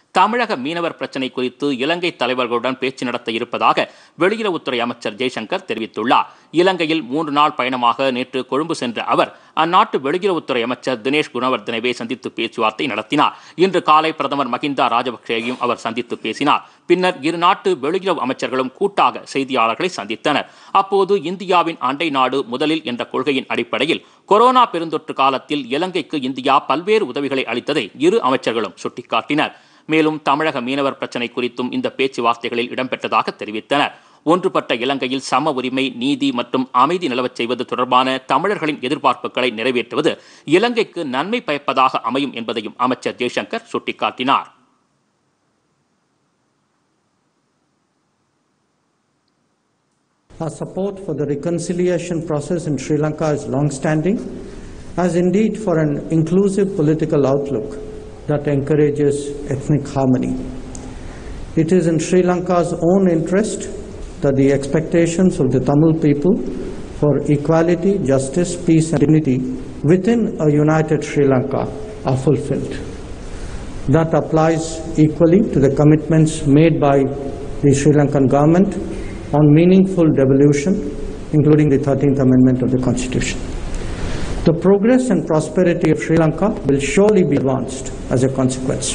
தமிழக மீனவர் பிரச்சினை குறித்து இலங்கை தலைவர்களுடன் பேச்சு நடத்த இருப்பதாக வெளியுறவுத்துறை அமைச்சர் ஜெய்சங்கர் தெரிவித்துள்ளார் இலங்கையில் மூன்று நாள் பயணமாக நேற்று கொழும்பு சென்ற அவர் அந்நாட்டு வெளியுறவுத்துறை அமைச்சர் தினேஷ் குணவர்தனவை சந்தித்து பேச்சுவார்த்தை நடத்தினார் இன்று காலை பிரதமர் மகிந்தா ராஜபக்சேயையும் அவர் சந்தித்து பேசினார் பின்னர் இரு நாட்டு வெளியுறவு அமைச்சர்களும் கூட்டாக செய்தியாளர்களை சந்தித்தனர் அப்போது இந்தியாவின் அண்டை நாடு முதலில் என்ற கொள்கையின் அடிப்படையில் கொரோனா பெருந்தொற்று காலத்தில் இலங்கைக்கு இந்தியா பல்வேறு உதவிகளை அளித்ததை இரு அமைச்சர்களும் சுட்டிக்காட்டினர் மேலும் தமிழக மீனவர் பிரச்சினை குறித்தும் இந்த பேச்சுவார்த்தைகளில் இடம்பெற்றதாக தெரிவித்தனர் ஒன்றுபட்ட இலங்கையில் சம உரிமை நீதி மற்றும் அமைதி நிலவச் செய்வது தொடர்பான தமிழர்களின் எதிர்பார்ப்புகளை நிறைவேற்றுவது இலங்கைக்கு நன்மை பயப்பதாக அமையும் என்பதையும் அமைச்சர் ஜெய்சங்கர் சுட்டிக்காட்டினார் Our support for the reconciliation process in Sri Lanka is long-standing, as indeed for an inclusive political outlook that encourages ethnic harmony. It is in Sri Lanka's own interest that the expectations of the Tamil people for equality, justice, peace and dignity within a united Sri Lanka are fulfilled. That applies equally to the commitments made by the Sri Lankan government on meaningful devolution, including the 13th Amendment of the Constitution. The progress and prosperity of Sri Lanka will surely be advanced as a consequence.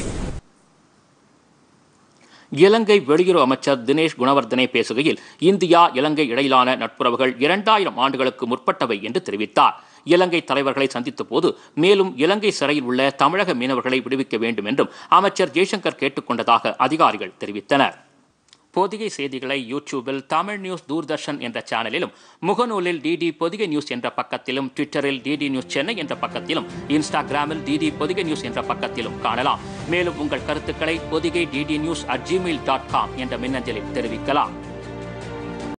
இலங்கை வெளியுறவு அமைச்சர் தினேஷ் குணவர்தனே பேசுகையில் India இலங்கை இடையிலான நட்புறவுகள் இரண்டாயிரம் ஆண்டுகளுக்கு முற்பட்டவை என்று தெரிவித்தார் இலங்கை தலைவர்களை சந்தித்த போது மேலும் இலங்கை சிறையில் உள்ள தமிழக மீனவர்களை விடுவிக்க வேண்டும் என்றும் அமைச்சர் ஜெய்சங்கர் கேட்டுக்கொண்டதாக அதிகாரிகள் தெரிவித்தனர் பொதிகை செய்திகளை யூடியூபில் தமிழ் நியூஸ் தூர்தர்ஷன் என்ற சேனலிலும் முகநூலில் டிடி பொதிகை நியூஸ் என்ற பக்கத்திலும் ட்விட்டரில் டிடி நியூஸ் சென்னை என்ற பக்கத்திலும் இன்ஸ்டாகிராமில் டிடி பொதிகை நியூஸ் என்ற பக்கத்திலும் காணலாம் மேலும் உங்கள் கருத்துக்களை Podhigai DD news at Gmail dot com என்ற மின்னஞ்சலில் தெரிவிக்கலாம்